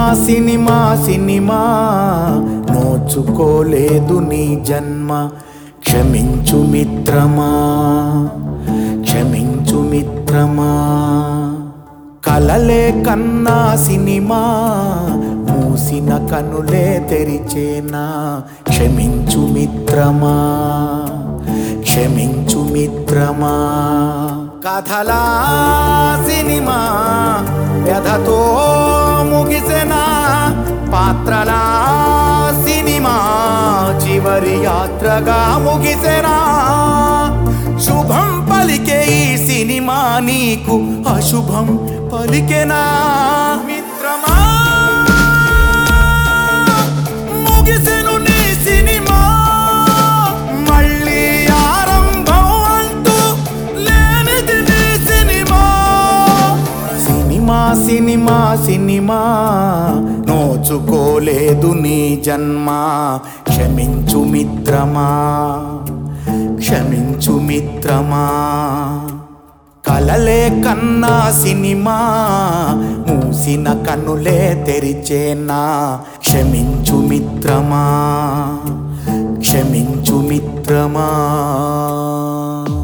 cinema cinema నోచుకోలేదు నీ జన్మ క్షమించు మిత్రమా క్షమించు మిత్రమా కలలే కన్నా సినిమా మూసిన కనులే తెరిచేనా క్షమించు మిత్రమా క్షమించు మిత్రమా కథలా సినిమా వ్యధతో ముగిసెనా పాత్రలా సినిమా చివరి యాత్రగా ముగిసెనా శుభం పలికే ఈ సినిమా నీకు అశుభం పలికెనా మిత్రమా ముగిసెను నీ సినిమా మళ్ళీ ఆరంభం అంటూ లేనిది నీ సినిమా సినిమా సినిమా సినిమా నోచుకోలేదు నీ జన్మ క్షమించు మిత్రమా క్షమించు మిత్రమా కలలే కన్నా సినిమా మూసిన కన్నులే తెరిచేనా క్షమించు మిత్రమా క్షమించు మిత్రమా